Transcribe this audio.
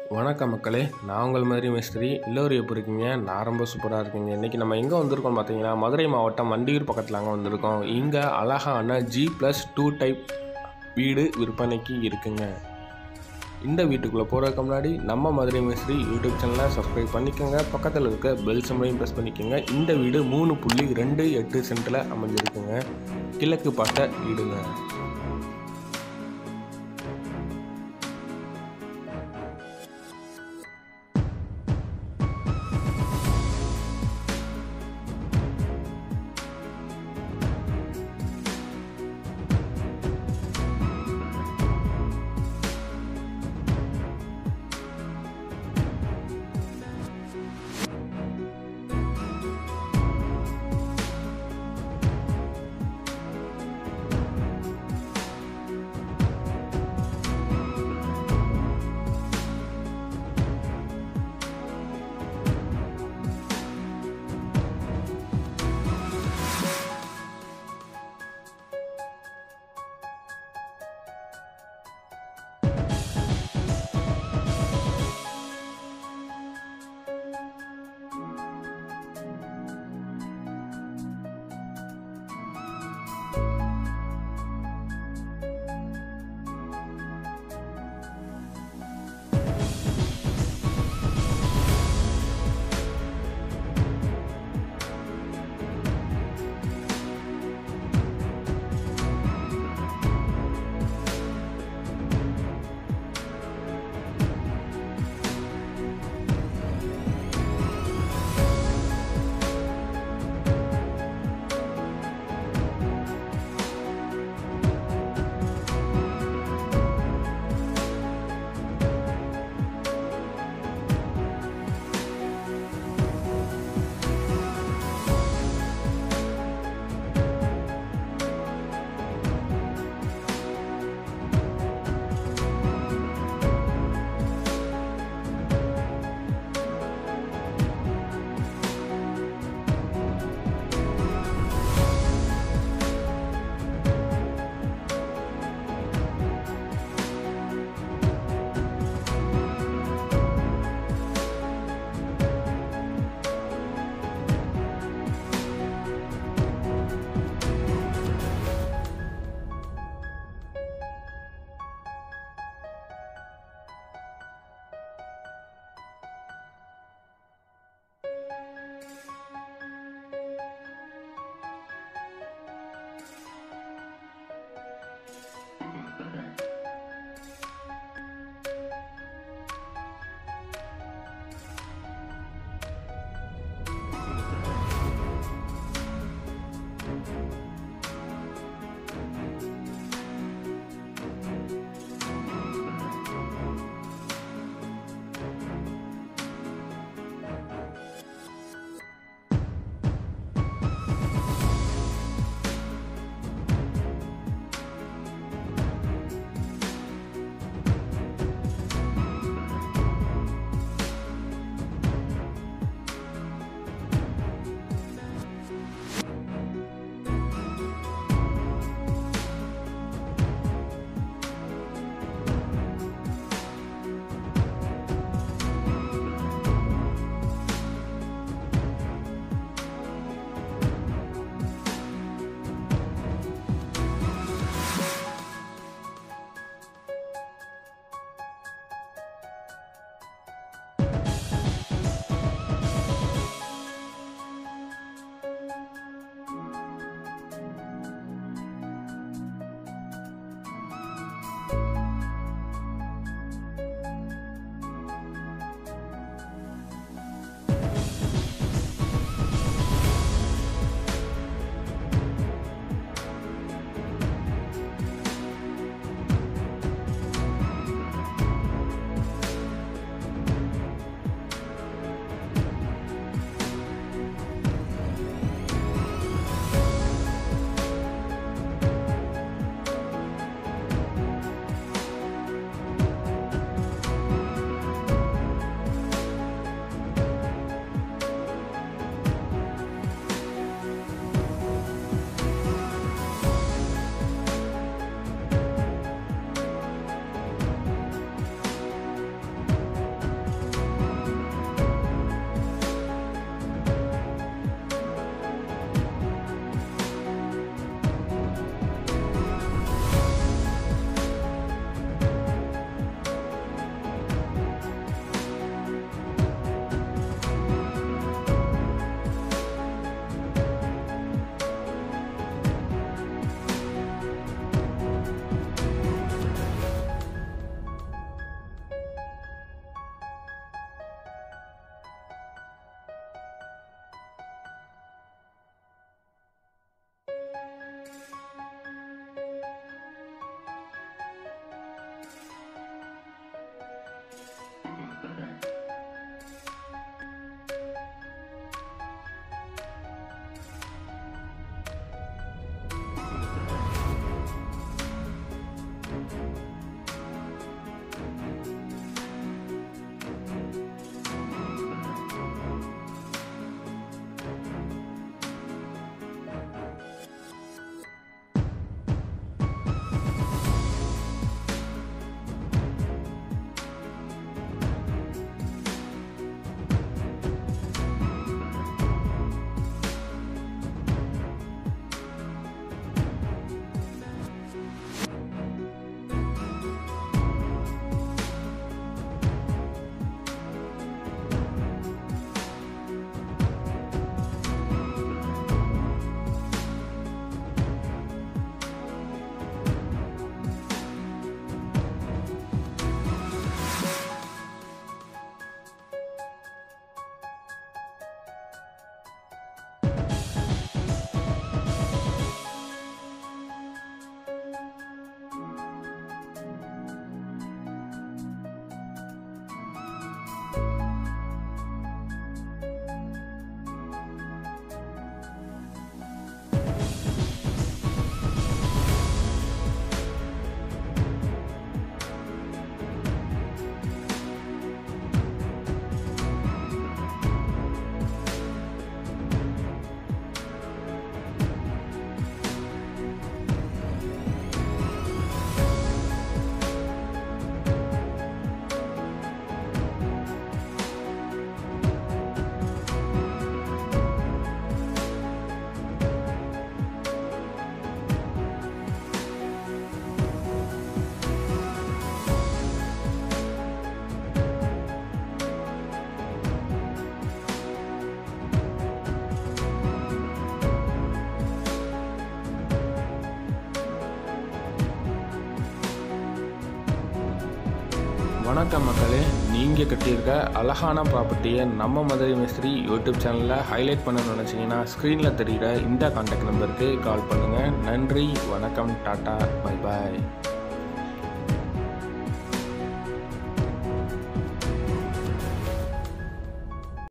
வணக்கம் மக்களே நான் உங்கள் மாதிரி மிஸ்திரி எல்லோரும் எப்படி இருக்கீங்க நான் ரொம்ப சூப்பராக இருக்கீங்க இன்றைக்கி நம்ம எங்கே வந்திருக்கோம் பார்த்தீங்கன்னா மதுரை மாவட்டம் வண்டியூர் பக்கத்தில் அங்கே வந்திருக்கோம் இங்கே அழகான ஜி ப்ளஸ் டூ டைப் வீடு விற்பனைக்கு இருக்குங்க இந்த வீட்டுக்குள்ளே போகிறதுக்கு முன்னாடி நம்ம மதுரை மிஸ்திரி யூடியூப் சேனலை சப்ஸ்கிரைப் பண்ணிக்கோங்க பக்கத்தில் இருக்க பெல் சிம்லையும் ப்ரெஸ் பண்ணிக்கோங்க இந்த வீடு மூணு புள்ளி ரெண்டு எட்டு சென்ட்டில் அமைஞ்சிருக்குங்க கிழக்கு பார்த்த வீடுங்க வணக்கம் மக்களே நீங்கள் கட்டியிருக்க அழகான ப்ராப்பர்ட்டியை நம்ம மதுரை மிஸ்திரி யூடியூப் சேனலில் ஹைலைட் பண்ணணும்னு நினச்சிங்கன்னா ஸ்க்ரீனில் தெரிகிற இந்த கான்டாக்ட் நம்பருக்கு கால் பண்ணுங்கள் நன்றி வணக்கம் டாட்டா பை பாய்